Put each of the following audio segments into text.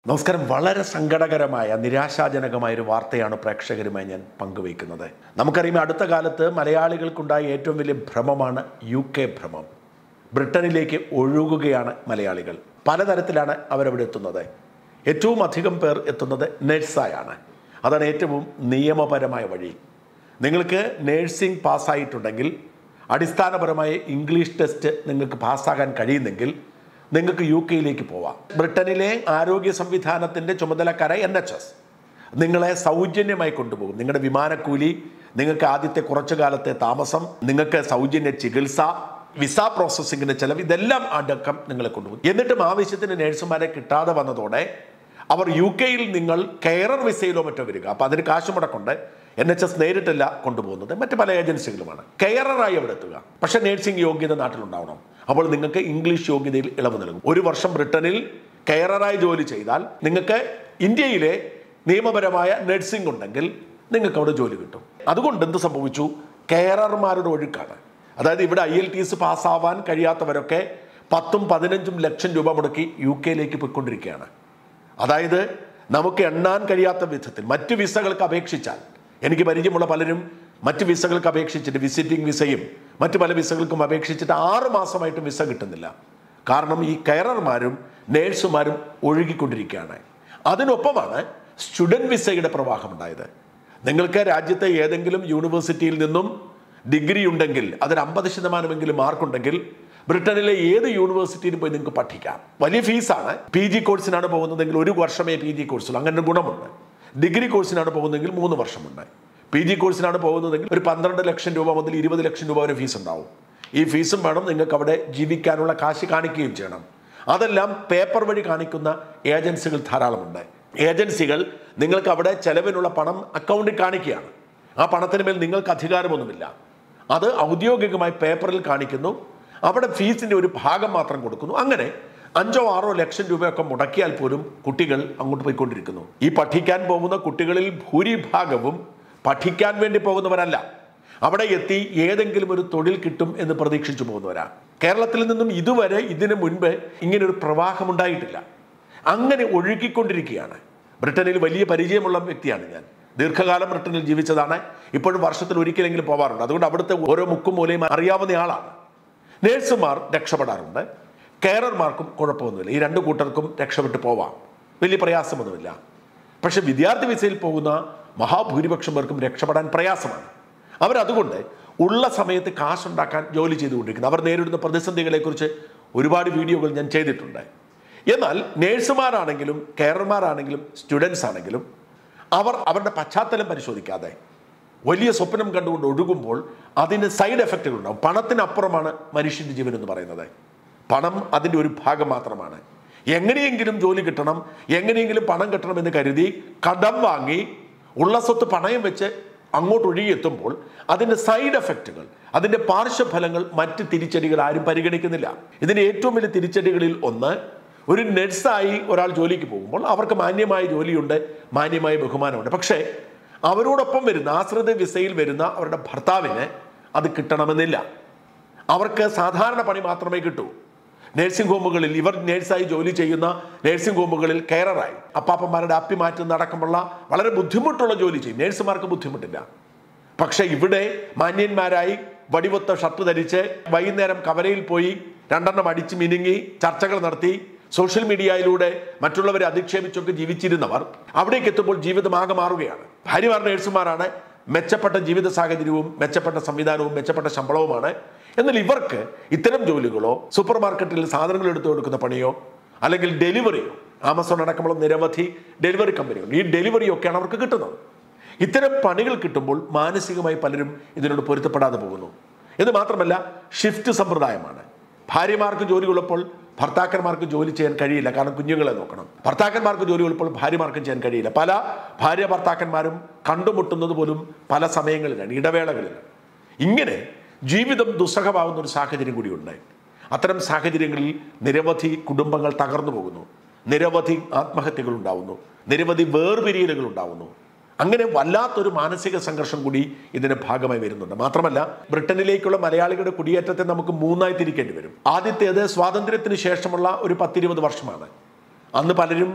നമസ്കാരം വളരെ സങ്കടകരമായ നിരാശാജനകമായ ഒരു വാർത്തയാണ് പ്രേക്ഷകരുമായി ഞാൻ പങ്കുവയ്ക്കുന്നത് നമുക്കറിയാം അടുത്ത കാലത്ത് മലയാളികൾക്കുണ്ടായ ഏറ്റവും വലിയ ഭ്രമമാണ് യു കെ ഭ്രമം ബ്രിട്ടനിലേക്ക് ഒഴുകുകയാണ് മലയാളികൾ പലതരത്തിലാണ് അവരവിടെ എത്തുന്നത് ഏറ്റവും അധികം പേർ എത്തുന്നത് നഴ്സായാണ് അതാണ് ഏറ്റവും നിയമപരമായ വഴി നിങ്ങൾക്ക് നേഴ്സിംഗ് പാസ്സായിട്ടുണ്ടെങ്കിൽ അടിസ്ഥാനപരമായ ഇംഗ്ലീഷ് ടെസ്റ്റ് നിങ്ങൾക്ക് പാസ്സാകാൻ കഴിയുന്നെങ്കിൽ നിങ്ങൾക്ക് യു കെയിലേക്ക് പോവാം ബ്രിട്ടനിലെ ആരോഗ്യ സംവിധാനത്തിൻ്റെ ചുമതലക്കാര എൻ എച്ച് എസ് നിങ്ങളെ സൗജന്യമായി കൊണ്ടുപോകും നിങ്ങളുടെ വിമാനക്കൂലി നിങ്ങൾക്ക് ആദ്യത്തെ കുറച്ചു കാലത്തെ താമസം നിങ്ങൾക്ക് സൗജന്യ ചികിത്സ വിസ പ്രോസസ്സിങ്ങിന് ചെലവ് ഇതെല്ലാം അടക്കം നിങ്ങളെ കൊണ്ടുപോകും എന്നിട്ടും ആവശ്യത്തിന് നേഴ്സുമാരെ കിട്ടാതെ വന്നതോടെ അവർ യു കെയിൽ നിങ്ങൾ കെയറർ വിസയിലോ മറ്റോ വരിക അപ്പോൾ അതിന് കാശ് മുടക്കൊണ്ട് എൻ എച്ച് എസ് നേരിട്ടല്ല കൊണ്ടുപോകുന്നത് മറ്റ് പല ഏജൻസികളുമാണ് കെയററായി അവിടെ എത്തുക പക്ഷേ നേഴ്സിംഗ് യോഗ്യത നാട്ടിലുണ്ടാവണം അപ്പോൾ നിങ്ങൾക്ക് ഇംഗ്ലീഷ് യോഗ്യതയിൽ ഇളവ് നൽകും ഒരു വർഷം ബ്രിട്ടനിൽ കെയററായി ജോലി ചെയ്താൽ നിങ്ങൾക്ക് ഇന്ത്യയിലെ നിയമപരമായ നഴ്സിംഗ് ഉണ്ടെങ്കിൽ നിങ്ങൾക്ക് അവിടെ ജോലി കിട്ടും അതുകൊണ്ട് എന്ത് സംഭവിച്ചു കെയറർമാരുടെ ഒഴുക്കാണ് അതായത് ഇവിടെ ഐ എൽ ടി എസ് പാസ്സാവാൻ കഴിയാത്തവരൊക്കെ പത്തും പതിനഞ്ചും ലക്ഷം രൂപ മുടക്കി യു കെയിലേക്ക് പോയിക്കൊണ്ടിരിക്കുകയാണ് അതായത് നമുക്ക് എണ്ണാൻ കഴിയാത്ത വിധത്തിൽ മറ്റ് വിസകൾക്ക് അപേക്ഷിച്ചാൽ എനിക്ക് പരിചയമുള്ള പലരും മറ്റ് വിസകൾക്ക് അപേക്ഷിച്ചിട്ട് വിസിറ്റിംഗ് വിസയും മറ്റ് പല വിസകൾക്കും അപേക്ഷിച്ചിട്ട് ആറ് മാസമായിട്ടും വിസ കിട്ടുന്നില്ല കാരണം ഈ കെയറർമാരും നേഴ്സുമാരും ഒഴുകിക്കൊണ്ടിരിക്കുകയാണ് അതിനൊപ്പമാണ് സ്റ്റുഡൻറ് വിസയുടെ പ്രവാഹമുണ്ടായത് നിങ്ങൾക്ക് രാജ്യത്തെ ഏതെങ്കിലും യൂണിവേഴ്സിറ്റിയിൽ നിന്നും ഡിഗ്രി ഉണ്ടെങ്കിൽ അതിന് അമ്പത് ശതമാനമെങ്കിലും മാർക്കുണ്ടെങ്കിൽ ബ്രിട്ടനിലെ ഏത് യൂണിവേഴ്സിറ്റിയിലും പോയി നിങ്ങൾക്ക് പഠിക്കാം വലിയ ഫീസാണ് പി ജി കോഴ്സിനാണ് പോകുന്നതെങ്കിൽ ഒരു വർഷമേ പി ജി കോഴ്സുള്ളൂ അങ്ങനെ ഗുണമുണ്ട് ഡിഗ്രി കോഴ്സിനാണ് പോകുന്നതെങ്കിൽ മൂന്ന് വർഷമുണ്ട് പി ജി കോഴ്സിനാണ് പോകുന്നതെങ്കിൽ ഒരു പന്ത്രണ്ട് ലക്ഷം രൂപ മുതൽ ഇരുപത് ലക്ഷം രൂപ വരെ ഫീസ് ഉണ്ടാവും ഈ ഫീസും വേണം നിങ്ങൾക്ക് അവിടെ ജീവിക്കാനുള്ള കാശ് കാണിക്കുകയും ചെയ്യണം അതെല്ലാം പേപ്പർ വഴി കാണിക്കുന്ന ഏജൻസികൾ ധാരാളമുണ്ട് ഏജൻസികൾ നിങ്ങൾക്ക് അവിടെ ചെലവിനുള്ള പണം അക്കൗണ്ടിൽ കാണിക്കുകയാണ് ആ പണത്തിന് മേൽ നിങ്ങൾക്ക് അധികാരമൊന്നുമില്ല അത് ഔദ്യോഗികമായി പേപ്പറിൽ കാണിക്കുന്നു അവിടെ ഫീസിന്റെ ഒരു ഭാഗം മാത്രം കൊടുക്കുന്നു അങ്ങനെ അഞ്ചോ ആറോ ലക്ഷം രൂപയൊക്കെ മുടക്കിയാൽ പോലും കുട്ടികൾ അങ്ങോട്ട് പോയിക്കൊണ്ടിരിക്കുന്നു ഈ പഠിക്കാൻ പോകുന്ന കുട്ടികളിൽ ഭൂരിഭാഗവും പഠിക്കാൻ വേണ്ടി പോകുന്നവരല്ല അവിടെ എത്തി ഏതെങ്കിലും ഒരു തൊഴിൽ കിട്ടും എന്ന് പ്രതീക്ഷിച്ചു പോകുന്നവരാ കേരളത്തിൽ നിന്നും ഇതുവരെ ഇതിനു മുൻപ് ഇങ്ങനെ ഒരു പ്രവാഹം ഉണ്ടായിട്ടില്ല അങ്ങനെ ഒഴുകിക്കൊണ്ടിരിക്കുകയാണ് ബ്രിട്ടനിൽ വലിയ പരിചയമുള്ള വ്യക്തിയാണ് ഞാൻ ദീർഘകാലം ബ്രിട്ടനിൽ ജീവിച്ചതാണ് ഇപ്പോഴും വർഷത്തിൽ ഒരിക്കലെങ്കിലും പോവാറുണ്ട് അതുകൊണ്ട് അവിടുത്തെ ഓരോ മുക്കും മൂലയും അറിയാവുന്ന ആളാണ് നേഴ്സുമാർ രക്ഷപ്പെടാറുണ്ട് കെയറർമാർക്കും കുഴപ്പമൊന്നുമില്ല ഈ രണ്ട് കൂട്ടർക്കും രക്ഷപ്പെട്ടു പോവാം വലിയ പ്രയാസമൊന്നുമില്ല പക്ഷെ വിദ്യാർത്ഥി വിസയിൽ പോകുന്ന മഹാഭൂരിപക്ഷം പേർക്കും രക്ഷപ്പെടാൻ പ്രയാസമാണ് അവരതുകൊണ്ട് ഉള്ള സമയത്ത് കാശുണ്ടാക്കാൻ ജോലി ചെയ്തുകൊണ്ടിരിക്കുന്നു അവർ നേരിടുന്ന പ്രതിസന്ധികളെക്കുറിച്ച് ഒരുപാട് വീഡിയോകൾ ഞാൻ ചെയ്തിട്ടുണ്ട് എന്നാൽ നേഴ്സുമാരാണെങ്കിലും കെയർമാരാണെങ്കിലും സ്റ്റുഡൻസ് ആണെങ്കിലും അവർ അവരുടെ പശ്ചാത്തലം പരിശോധിക്കാതെ വലിയ സ്വപ്നം കണ്ടുകൊണ്ട് ഒഴുകുമ്പോൾ അതിന് സൈഡ് എഫക്റ്റുകൾ ഉണ്ടാവും പണത്തിനപ്പുറമാണ് മനുഷ്യൻ്റെ ജീവൻ എന്ന് പറയുന്നത് പണം അതിൻ്റെ ഒരു ഭാഗം മാത്രമാണ് എങ്ങനെയെങ്കിലും ജോലി കിട്ടണം എങ്ങനെയെങ്കിലും പണം കിട്ടണമെന്ന് കരുതി കടം വാങ്ങി ഉള്ള സ്വത്ത് പണയം വെച്ച് അങ്ങോട്ട് ഒഴുകിയെത്തുമ്പോൾ അതിൻ്റെ സൈഡ് എഫക്റ്റുകൾ അതിൻ്റെ പാർശ്വഫലങ്ങൾ മറ്റ് തിരിച്ചടികൾ ആരും പരിഗണിക്കുന്നില്ല ഇതിൻ്റെ ഏറ്റവും വലിയ തിരിച്ചടികളിൽ ഒന്ന് ഒരു നഴ്സായി ഒരാൾ ജോലിക്ക് പോകുമ്പോൾ അവർക്ക് മാന്യമായ ജോലിയുണ്ട് മാന്യമായ ബഹുമാനമുണ്ട് പക്ഷേ അവരോടൊപ്പം വരുന്ന ആശ്രിത വിസയിൽ വരുന്ന അവരുടെ ഭർത്താവിന് അത് കിട്ടണമെന്നില്ല അവർക്ക് സാധാരണ പണി മാത്രമേ കിട്ടൂ നഴ്സിംഗ് ഹോമുകളിൽ ഇവർ നേഴ്സായി ജോലി ചെയ്യുന്ന നഴ്സിംഗ് ഹോമുകളിൽ കെയററായി അപ്പാപ്പന്മാരുടെ അപ്പി മാറ്റുന്ന അടക്കമുള്ള വളരെ ബുദ്ധിമുട്ടുള്ള ജോലി ചെയ്യും നേഴ്സുമാർക്ക് ബുദ്ധിമുട്ടില്ല പക്ഷെ ഇവിടെ മാന്യന്മാരായി വടിവൊത്ത ഷർട്ട് ധരിച്ച് വൈകുന്നേരം കവലയിൽ പോയി രണ്ടെണ്ണം അടിച്ച് മിനുങ്ങി ചർച്ചകൾ നടത്തി സോഷ്യൽ മീഡിയയിലൂടെ മറ്റുള്ളവരെ അധിക്ഷേപിച്ചൊക്കെ ജീവിച്ചിരുന്നവർ അവിടേക്ക് എത്തുമ്പോൾ ജീവിതം ആകെ മാറുകയാണ് ഭാര്യമാർ നേഴ്സുമാരാണ് മെച്ചപ്പെട്ട ജീവിത സാഹചര്യവും മെച്ചപ്പെട്ട സംവിധാനവും മെച്ചപ്പെട്ട ശമ്പളവുമാണ് എന്നാൽ ഇവർക്ക് ഇത്തരം ജോലികളോ സൂപ്പർ മാർക്കറ്റിൽ സാധനങ്ങൾ എടുത്തു കൊടുക്കുന്ന പണിയോ അല്ലെങ്കിൽ ഡെലിവറിയോ ആമസോൺ അടക്കമുള്ള നിരവധി ഡെലിവറി കമ്പനികൾ ഈ ഡെലിവറിയൊക്കെയാണ് അവർക്ക് കിട്ടുന്നത് ഇത്തരം പണികൾ കിട്ടുമ്പോൾ മാനസികമായി പലരും ഇതിനോട് പൊരുത്തപ്പെടാതെ പോകുന്നു എന്ന് മാത്രമല്ല ഷിഫ്റ്റ് സമ്പ്രദായമാണ് ഭാര്യമാർക്ക് ജോലി ഉള്ളപ്പോൾ ഭർത്താക്കന്മാർക്ക് ജോലി ചെയ്യാൻ കഴിയില്ല കാരണം കുഞ്ഞുങ്ങളെ നോക്കണം ഭർത്താക്കന്മാർക്ക് ജോലി ഉള്ളപ്പോൾ ഭാര്യമാർക്കും ചെയ്യാൻ കഴിയില്ല പല ഭാര്യ ഭർത്താക്കന്മാരും കണ്ടുമുട്ടുന്നത് പോലും പല സമയങ്ങളിലാണ് ഇടവേളകളിലാണ് ഇങ്ങനെ ജീവിതം ദുസ്സഹമാവുന്ന ഒരു സാഹചര്യം കൂടിയുണ്ട് അത്തരം സാഹചര്യങ്ങളിൽ നിരവധി കുടുംബങ്ങൾ തകർന്നു പോകുന്നു നിരവധി ആത്മഹത്യകൾ ഉണ്ടാവുന്നു നിരവധി വേർപിരിയലുകൾ ഉണ്ടാവുന്നു അങ്ങനെ വല്ലാത്തൊരു മാനസിക സംഘർഷം കൂടി ഇതിന്റെ ഭാഗമായി വരുന്നുണ്ട് മാത്രമല്ല ബ്രിട്ടനിലേക്കുള്ള മലയാളികളുടെ കുടിയേറ്റത്തെ നമുക്ക് മൂന്നായി തിരിക്കേണ്ടി വരും ആദ്യത്തേത് സ്വാതന്ത്ര്യത്തിന് ശേഷമുള്ള ഒരു പത്തിരുപത് വർഷമാണ് അന്ന് പലരും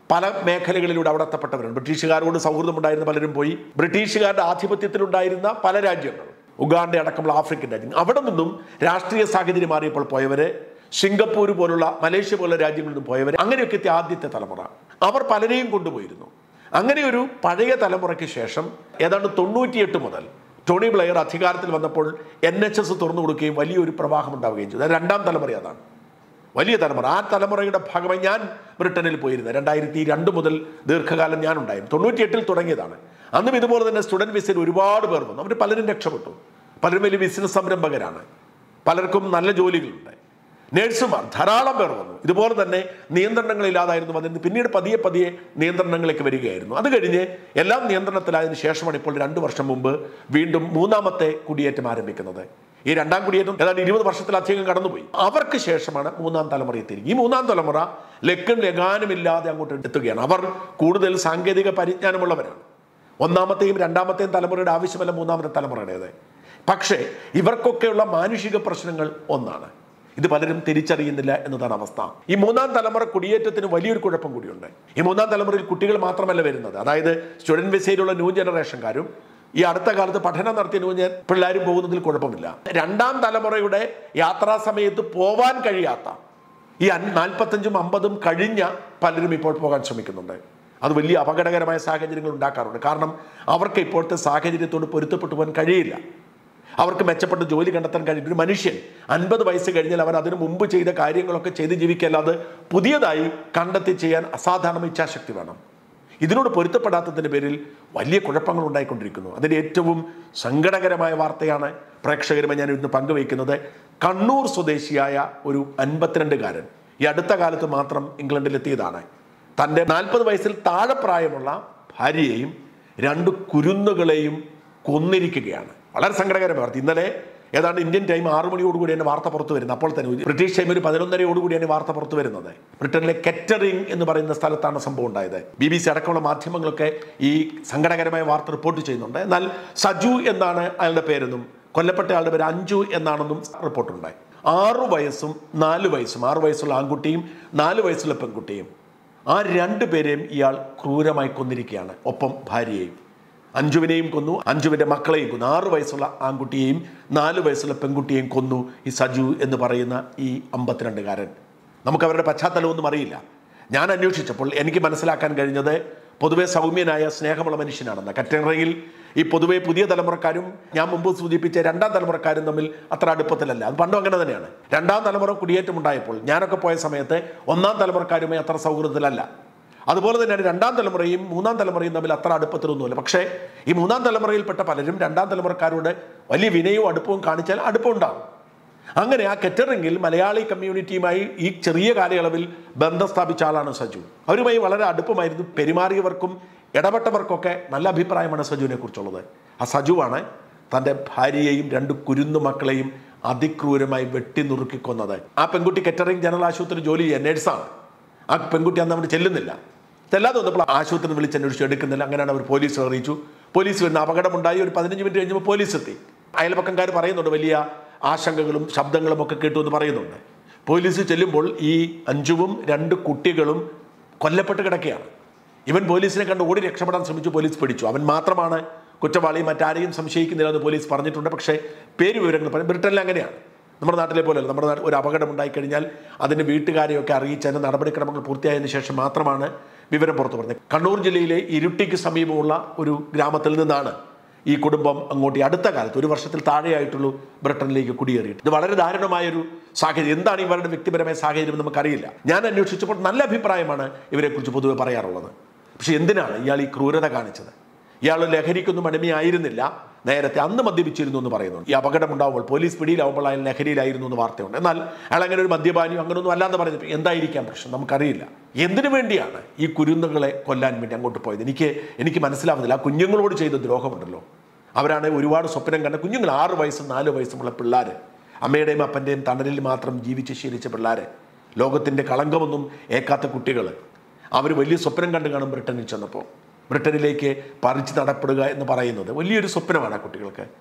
പല മേഖലകളിലൂടെ അവിടെ എത്തപ്പെട്ടവരുണ്ട് ബ്രിട്ടീഷുകാരോട് സൗഹൃദമുണ്ടായിരുന്ന പലരും പോയി ബ്രിട്ടീഷുകാരുടെ ആധിപത്യത്തിലുണ്ടായിരുന്ന പല രാജ്യങ്ങളും ഉഗാണ്ട അടക്കമുള്ള ആഫ്രിക്കൻ രാജ്യങ്ങൾ അവിടെ നിന്നും രാഷ്ട്രീയ സാഹചര്യം മാറിയപ്പോൾ പോയവര് സിംഗപ്പൂർ പോലുള്ള മലേഷ്യ പോലുള്ള രാജ്യങ്ങളിൽ നിന്നും പോയവർ അങ്ങനെയൊക്കെ എത്തിയ ആദ്യത്തെ തലമുറ അവർ പലരെയും കൊണ്ടുപോയിരുന്നു അങ്ങനെ ഒരു പഴയ തലമുറയ്ക്ക് ശേഷം ഏതാണ്ട് തൊണ്ണൂറ്റിയെട്ട് മുതൽ ടോണി ബ്ലെയർ അധികാരത്തിൽ വന്നപ്പോൾ എൻ എച്ച് എസ് തുറന്നു കൊടുക്കുകയും വലിയൊരു പ്രവാഹം ഉണ്ടാവുകയും ചെയ്തു അത് രണ്ടാം തലമുറ അതാണ് വലിയ തലമുറ ആ തലമുറയുടെ ഭാഗമായി ഞാൻ ബ്രിട്ടനിൽ പോയിരുന്നത് രണ്ടായിരത്തി രണ്ട് മുതൽ ദീർഘകാലം ഞാൻ ഉണ്ടായിരുന്നു തൊണ്ണൂറ്റിയെട്ടിൽ തുടങ്ങിയതാണ് അന്നും ഇതുപോലെ തന്നെ സ്റ്റുഡൻറ് വിസയിൽ ഒരുപാട് പേർ വന്നു അവർ പലരും രക്ഷപ്പെട്ടു പലരും വലിയ ബിസിനസ് സംരംഭകരാണ് പലർക്കും നല്ല ജോലികളുണ്ട് നേഴ്സുമാർ ധാരാളം പേർ വന്നു ഇതുപോലെ തന്നെ നിയന്ത്രണങ്ങളില്ലാതായിരുന്നു വന്നിരുന്നത് പിന്നീട് പതിയെ പതിയെ നിയന്ത്രണങ്ങളിലേക്ക് വരികയായിരുന്നു അത് കഴിഞ്ഞ് എല്ലാം നിയന്ത്രണത്തിലായതിനു ശേഷമാണ് ഇപ്പോൾ രണ്ട് വർഷം മുമ്പ് വീണ്ടും മൂന്നാമത്തെ കുടിയേറ്റം ആരംഭിക്കുന്നത് ഈ രണ്ടാം കുടിയേറ്റം ഏതാണ്ട് ഇരുപത് വർഷത്തിലധികം കടന്നുപോയി അവർക്ക് ശേഷമാണ് മൂന്നാം തലമുറ എത്തിയിരിക്കും ഈ മൂന്നാം തലമുറ ലക്കും ലഗാനുമില്ലാതെ അങ്ങോട്ട് എത്തുകയാണ് അവർ കൂടുതൽ സാങ്കേതിക പരിജ്ഞാനമുള്ളവരാണ് ഒന്നാമത്തെയും രണ്ടാമത്തെയും തലമുറയുടെ ആവശ്യമല്ല മൂന്നാമത്തെ തലമുറയുടേത് പക്ഷേ ഇവർക്കൊക്കെയുള്ള മാനുഷിക പ്രശ്നങ്ങൾ ഒന്നാണ് ഇത് പലരും തിരിച്ചറിയുന്നില്ല എന്നതാണ് അവസ്ഥ ഈ മൂന്നാം തലമുറ കുടിയേറ്റത്തിന് വലിയൊരു കുഴപ്പം കൂടിയുണ്ട് ഈ മൂന്നാം തലമുറയിൽ കുട്ടികൾ മാത്രമല്ല വരുന്നത് അതായത് സ്റ്റുഡന്റ് വിസയിലുള്ള ന്യൂ ജനറേഷൻകാരും ഈ അടുത്ത കാലത്ത് പഠനം നടത്തിയ ന്യൂ ജൻ പിള്ളേരും പോകുന്നതിൽ കുഴപ്പമില്ല രണ്ടാം തലമുറയുടെ യാത്രാ സമയത്ത് പോവാൻ കഴിയാത്ത ഈ നാൽപ്പത്തഞ്ചും അമ്പതും കഴിഞ്ഞ പലരും ഇപ്പോൾ പോകാൻ ശ്രമിക്കുന്നുണ്ട് അത് വലിയ അപകടകരമായ സാഹചര്യങ്ങൾ ഉണ്ടാക്കാറുണ്ട് കാരണം അവർക്ക് ഇപ്പോഴത്തെ സാഹചര്യത്തോട് പൊരുത്തപ്പെട്ടു പോകാൻ കഴിയില്ല അവർക്ക് മെച്ചപ്പെട്ട ജോലി കണ്ടെത്താൻ കഴിയും ഒരു മനുഷ്യൻ അൻപത് വയസ്സ് കഴിഞ്ഞാൽ അവൻ അതിനു മുമ്പ് ചെയ്ത കാര്യങ്ങളൊക്കെ ചെയ്ത് ജീവിക്കല്ലാതെ പുതിയതായി കണ്ടെത്തി ചെയ്യാൻ അസാധാരണ ഇച്ഛാശക്തി വേണം ഇതിനോട് പൊരുത്തപ്പെടാത്തതിൻ്റെ പേരിൽ വലിയ കുഴപ്പങ്ങൾ ഉണ്ടായിക്കൊണ്ടിരിക്കുന്നു അതിൻ്റെ ഏറ്റവും സങ്കടകരമായ വാർത്തയാണ് പ്രേക്ഷകരുമായി ഞാൻ ഇന്ന് പങ്കുവയ്ക്കുന്നത് കണ്ണൂർ സ്വദേശിയായ ഒരു അൻപത്തിരണ്ടുകാരൻ ഈ അടുത്ത കാലത്ത് മാത്രം ഇംഗ്ലണ്ടിലെത്തിയതാണ് തൻ്റെ നാൽപ്പത് വയസ്സിൽ താഴെ പ്രായമുള്ള ഭാര്യയെയും രണ്ട് കുരുന്നുകളെയും കൊന്നിരിക്കുകയാണ് വളരെ സങ്കടകരമായ വാർത്ത ഇന്നലെ ഏതാണ്ട് ഇന്ത്യൻ ടൈം ആറു മണിയോടുകൂടിയാണ് വാർത്ത പുറത്തു വരുന്നത് അപ്പോൾ തന്നെ ഒരു ബ്രിട്ടീഷ് ടൈം ഒരു പതിനൊന്നരയോടുകൂടിയാണ് വാർത്ത പുറത്തു വരുന്നത് ബ്രിട്ടനിലെ കെറ്ററിംഗ് എന്ന് പറയുന്ന സ്ഥലത്താണ് സംഭവം ഉണ്ടായത് ബി ബി സി അടക്കമുള്ള മാധ്യമങ്ങളൊക്കെ ഈ സങ്കടകരമായ വാർത്ത റിപ്പോർട്ട് ചെയ്യുന്നുണ്ട് എന്നാൽ സജു എന്നാണ് അയാളുടെ പേരെന്നും കൊല്ലപ്പെട്ട ആളുടെ പേര് അഞ്ജു എന്നാണെന്നും റിപ്പോർട്ടുണ്ടായി ആറു വയസ്സും നാല് വയസ്സും ആറു വയസ്സുള്ള ആൺകുട്ടിയും നാല് വയസ്സുള്ള പെൺകുട്ടിയും ആ രണ്ടു പേരെയും ഇയാൾ ക്രൂരമായി കൊന്നിരിക്കുകയാണ് ഒപ്പം ഭാര്യയെയും അഞ്ജുവിനെയും കൊന്നു അഞ്ജുവിൻ്റെ മക്കളെയും കൊന്നു ആറു വയസ്സുള്ള ആൺകുട്ടിയെയും നാല് വയസ്സുള്ള പെൺകുട്ടിയെയും കൊന്നു ഈ സജു എന്ന് പറയുന്ന ഈ അമ്പത്തിരണ്ടുകാരൻ നമുക്ക് അവരുടെ പശ്ചാത്തലമൊന്നും അറിയില്ല ഞാൻ അന്വേഷിച്ചപ്പോൾ എനിക്ക് മനസ്സിലാക്കാൻ കഴിഞ്ഞത് പൊതുവെ സൗമ്യനായ സ്നേഹമുള്ള മനുഷ്യനാണെന്ന് കറ്ററയിൽ ഈ പൊതുവെ പുതിയ തലമുറക്കാരും ഞാൻ മുമ്പ് സൂചിപ്പിച്ച രണ്ടാം തലമുറക്കാരും തമ്മിൽ അത്ര അടുപ്പത്തിലല്ല അത് പണ്ടും അങ്ങനെ തന്നെയാണ് രണ്ടാം തലമുറ കുടിയേറ്റം ഉണ്ടായപ്പോൾ ഞാനൊക്കെ പോയ സമയത്ത് ഒന്നാം തലമുറക്കാരുമായി അത്ര സൗഹൃദത്തിലല്ല അതുപോലെ തന്നെയാണ് രണ്ടാം തലമുറയും മൂന്നാം തലമുറയും തമ്മിൽ അത്ര അടുപ്പത്തിലൊന്നുമില്ല പക്ഷേ ഈ മൂന്നാം തലമുറയിൽപ്പെട്ട പലരും രണ്ടാം തലമുറക്കാരോട് വലിയ വിനയവും അടുപ്പവും കാണിച്ചാൽ അടുപ്പം ഉണ്ടാകും അങ്ങനെ ആ കെറ്ററിംഗിൽ മലയാളി കമ്മ്യൂണിറ്റിയുമായി ഈ ചെറിയ കാലയളവിൽ ബന്ധം സ്ഥാപിച്ച ആളാണ് സജു അവരുമായി വളരെ അടുപ്പമായിരുന്നു പെരുമാറിയവർക്കും ഇടപെട്ടവർക്കൊക്കെ നല്ല അഭിപ്രായമാണ് സജുവിനെ കുറിച്ചുള്ളത് ആ സജുവാണ് തൻ്റെ ഭാര്യയെയും രണ്ട് കുരുന്നു മക്കളെയും അതിക്രൂരമായി വെട്ടി നുറുക്കിക്കൊന്നത് ആ പെൺകുട്ടി കെറ്ററിംഗ് ജനറൽ ആശുപത്രി ജോലി ചെയ്യാൻ നേഴ്സാണ് ആ പെൺകുട്ടി അന്ന് അവിടെ ചെല്ലുന്നില്ല ചെല്ലാതെ വന്നപ്പോൾ ആശുപത്രി വിളിച്ച് അന്വേഷിച്ച് എടുക്കുന്നില്ല അങ്ങനെയാണ് അവർ പോലീസ് അറിയിച്ചു പോലീസ് വരുന്ന അപകടമുണ്ടായി ഒരു പതിനഞ്ച് മിനിറ്റ് കഴിഞ്ഞപ്പോൾ പോലീസ് എത്തി അയൽപക്കംകാർ പറയുന്നുണ്ട് വലിയ ആശങ്കകളും ശബ്ദങ്ങളും ഒക്കെ കേട്ടു എന്ന് പറയുന്നുണ്ട് പോലീസ് ചെല്ലുമ്പോൾ ഈ അഞ്ചുവും രണ്ട് കുട്ടികളും കൊല്ലപ്പെട്ട് കിടക്കുകയാണ് ഇവൻ പോലീസിനെ കണ്ട് ഓടി രക്ഷപ്പെടാൻ ശ്രമിച്ചു പോലീസ് പിടിച്ചു അവൻ മാത്രമാണ് കുറ്റവാളി മറ്റാരെയും സംശയിക്കുന്നില്ല എന്ന് പോലീസ് പറഞ്ഞിട്ടുണ്ട് പക്ഷേ പേര് വിവരങ്ങൾ പറയും ബ്രിട്ടനിൽ അങ്ങനെയാണ് നമ്മുടെ നാട്ടിലെ പോലെയല്ല നമ്മുടെ നാട്ടിൽ ഒരു അപകടം ഉണ്ടായിക്കഴിഞ്ഞാൽ അതിൻ്റെ വീട്ടുകാരെയൊക്കെ അറിയിച്ച് അതിൻ്റെ നടപടിക്രമങ്ങൾ പൂർത്തിയായതിനു ശേഷം മാത്രമാണ് വിവരം പുറത്തു പറഞ്ഞത് കണ്ണൂർ ജില്ലയിലെ ഇരുട്ടിക്ക് സമീപമുള്ള ഒരു ഗ്രാമത്തിൽ നിന്നാണ് ഈ കുടുംബം അങ്ങോട്ട് ഈ അടുത്ത കാലത്ത് ഒരു വർഷത്തിൽ താഴെയായിട്ടുള്ളൂ ബ്രിട്ടനിലേക്ക് കുടിയേറിയിട്ട് ഇത് വളരെ ദാരുണമായൊരു സാഹചര്യം എന്താണ് ഇവരുടെ വ്യക്തിപരമായ സാഹചര്യം എന്ന് നമുക്കറിയില്ല ഞാൻ അന്വേഷിച്ചപ്പോൾ നല്ല അഭിപ്രായമാണ് ഇവരെക്കുറിച്ച് പൊതുവെ പറയാറുള്ളത് പക്ഷെ എന്തിനാണ് ഇയാൾ ഈ ക്രൂരത കാണിച്ചത് ഇയാൾ ലഹരിക്കൊന്നും അടിമയായിരുന്നില്ല നേരത്തെ അന്ന് മദ്യപിച്ചിരുന്നു എന്ന് പറയുന്നുണ്ട് ഈ അപകടം ഉണ്ടാവുമ്പോൾ പോലീസ് പിടിയിലാവുമ്പോൾ അയാൾ ലഹരിയിലായിരുന്നു എന്ന് വാർത്തയുണ്ട് എന്നാൽ അയാൾ അങ്ങനെ ഒരു മദ്യപാനിയോ അങ്ങനെയൊന്നും അല്ലാന്ന് പറയുന്നത് എന്തായിരിക്കാം പ്രശ്നം നമുക്കറിയില്ല എന്തിനു വേണ്ടിയാണ് ഈ കുരുന്നുകളെ കൊല്ലാൻ വേണ്ടി അങ്ങോട്ട് പോയത് എനിക്ക് എനിക്ക് മനസ്സിലാവുന്നില്ല ആ കുഞ്ഞുങ്ങളോട് ചെയ്ത ദ്രോഹമുണ്ടല്ലോ അവരാണ് ഒരുപാട് സ്വപ്നം കണ്ട കുഞ്ഞുങ്ങൾ ആറ് വയസ്സും നാല് വയസ്സുമുള്ള പിള്ളേർ അമ്മയുടെയും അപ്പൻ്റെയും തണലിൽ മാത്രം ജീവിച്ച് ശീലിച്ച പിള്ളേർ ലോകത്തിൻ്റെ കളങ്കമൊന്നും ഏക്കാത്ത കുട്ടികൾ അവർ വലിയ സ്വപ്നം കണ്ടു കാണും ബ്രിട്ടനിൽ ചെന്നപ്പോൾ ബ്രിട്ടനിലേക്ക് പറിച്ച് നടപ്പെടുക എന്ന് പറയുന്നത് വലിയൊരു സ്വപ്നമാണ് ആ കുട്ടികൾക്ക്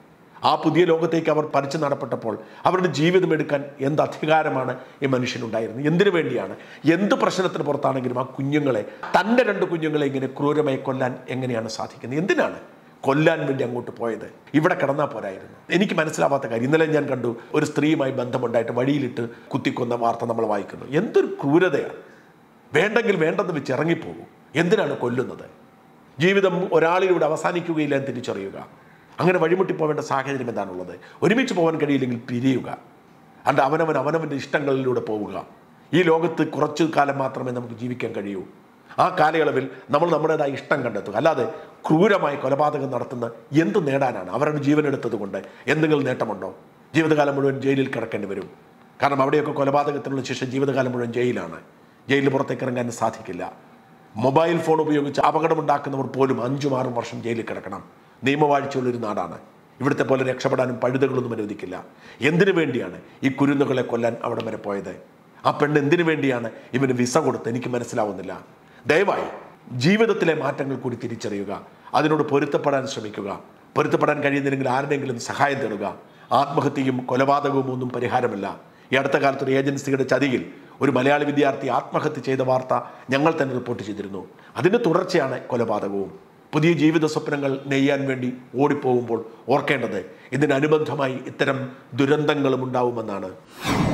ആ പുതിയ ലോകത്തേക്ക് അവർ പറിച്ചു നടപ്പെട്ടപ്പോൾ അവരുടെ ജീവിതം എടുക്കാൻ എന്ത് അധികാരമാണ് ഈ മനുഷ്യനുണ്ടായിരുന്നത് എന്തിനു വേണ്ടിയാണ് എന്ത് പ്രശ്നത്തിന് പുറത്താണെങ്കിലും ആ കുഞ്ഞുങ്ങളെ തൻ്റെ രണ്ട് കുഞ്ഞുങ്ങളെ ഇങ്ങനെ ക്രൂരമായി കൊല്ലാൻ എങ്ങനെയാണ് സാധിക്കുന്നത് എന്തിനാണ് കൊല്ലാൻ വേണ്ടി അങ്ങോട്ട് പോയത് ഇവിടെ കിടന്നാൽ പോരായിരുന്നു എനിക്ക് മനസ്സിലാവാത്ത കാര്യം ഇന്നലെ ഞാൻ കണ്ടു ഒരു സ്ത്രീയുമായി ബന്ധമുണ്ടായിട്ട് വഴിയിലിട്ട് കുത്തിക്കൊന്ന വാർത്ത നമ്മൾ വായിക്കുന്നു എന്തൊരു ക്രൂരതയാണ് വേണ്ടെങ്കിൽ വേണ്ടെന്ന് വെച്ച് ഇറങ്ങിപ്പോകും എന്തിനാണ് കൊല്ലുന്നത് ജീവിതം ഒരാളിലൂടെ അവസാനിക്കുകയില്ല എന്ന് തിരിച്ചറിയുക അങ്ങനെ വഴിമുട്ടി പോവേണ്ട സാഹചര്യം എന്താണുള്ളത് ഒരുമിച്ച് പോകാൻ കഴിയില്ലെങ്കിൽ പിരിയുക അണ്ട് അവനവൻ അവനവൻ്റെ ഇഷ്ടങ്ങളിലൂടെ പോവുക ഈ ലോകത്ത് കുറച്ചു കാലം മാത്രമേ നമുക്ക് ജീവിക്കാൻ കഴിയൂ ആ കാലയളവിൽ നമ്മൾ നമ്മുടേതായ ഇഷ്ടം കണ്ടെത്തുക അല്ലാതെ ക്രൂരമായി കൊലപാതകം നടത്തുന്ന എന്ത് നേടാനാണ് അവരുടെ ജീവൻ എടുത്തത് കൊണ്ട് എന്തെങ്കിലും നേട്ടമുണ്ടോ ജീവിതകാലം മുഴുവൻ ജയിലിൽ കിടക്കേണ്ടി വരും കാരണം അവിടെയൊക്കെ കൊലപാതകത്തിനുള്ള ശിക്ഷ ജീവിതകാലം മുഴുവൻ ജയിലാണ് ജയിലിന് പുറത്തേക്ക് ഇറങ്ങാൻ സാധിക്കില്ല മൊബൈൽ ഫോൺ ഉപയോഗിച്ച് അപകടമുണ്ടാക്കുന്നവർ പോലും അഞ്ചും ആറും വർഷം ജയിലിൽ കിടക്കണം നിയമവാഴ്ചയുള്ളൊരു നാടാണ് ഇവിടുത്തെ പോലെ രക്ഷപ്പെടാനും പഴുതുകളൊന്നും അനുവദിക്കില്ല എന്തിനു വേണ്ടിയാണ് ഈ കുരുന്നുകളെ കൊല്ലാൻ അവിടെ വരെ പോയത് ആ പെണ്ണ് എന്തിനു വേണ്ടിയാണ് ഇവന് വിസ കൊടുത്ത് എനിക്ക് മനസ്സിലാവുന്നില്ല ദയവായി ജീവിതത്തിലെ മാറ്റങ്ങൾ കൂടി തിരിച്ചറിയുക അതിനോട് പൊരുത്തപ്പെടാൻ ശ്രമിക്കുക പൊരുത്തപ്പെടാൻ കഴിയുന്നില്ലെങ്കിൽ ആരുടെയെങ്കിലും സഹായം തേടുക ആത്മഹത്യയും കൊലപാതകവും ഒന്നും പരിഹാരമല്ല ഈ അടുത്ത കാലത്ത് ഒരു ഏജൻസിയുടെ ചതിയിൽ ഒരു മലയാളി വിദ്യാർത്ഥി ആത്മഹത്യ ചെയ്ത വാർത്ത ഞങ്ങൾ തന്നെ റിപ്പോർട്ട് ചെയ്തിരുന്നു അതിൻ്റെ തുടർച്ചയാണ് കൊലപാതകവും പുതിയ ജീവിത സ്വപ്നങ്ങൾ നെയ്യാൻ വേണ്ടി ഓടിപ്പോകുമ്പോൾ ഓർക്കേണ്ടത് ഇതിനനുബന്ധമായി ഇത്തരം ദുരന്തങ്ങളും ഉണ്ടാവുമെന്നാണ്